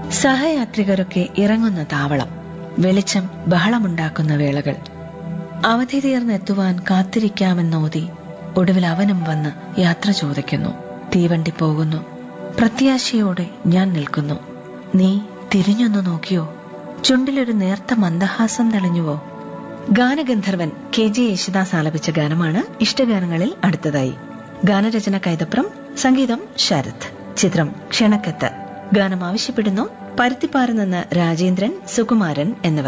സഹയാത്രികരൊക്കെ ഇറങ്ങുന്ന താവളം വെളിച്ചം ബഹളമുണ്ടാക്കുന്ന വേളകൾ അവധി തീർന്നെത്തുവാൻ കാത്തിരിക്കാമെന്നോതി ഒടുവിൽ അവനും വന്ന് യാത്ര ചോദിക്കുന്നു തീവണ്ടി പോകുന്നു പ്രത്യാശയോടെ ഞാൻ നിൽക്കുന്നു നീ തിരിഞ്ഞൊന്നു നോക്കിയോ ചുണ്ടിലൊരു നേർത്ത മന്ദഹാസം തെളിഞ്ഞുവോ ഗാനഗന്ധർവൻ കെ ജെ യേശുദാസ് ആലപിച്ച ഗാനമാണ് ഇഷ്ടഗാനങ്ങളിൽ അടുത്തതായി ഗാനരചന കൈതപ്രം സംഗീതം ശരത് ചിത്രം ക്ഷണക്കത്ത് ഗാനം ആവശ്യപ്പെടുന്നു പരുത്തിപ്പാറ നിന്ന് രാജേന്ദ്രൻ സുകുമാരൻ എന്നിവർ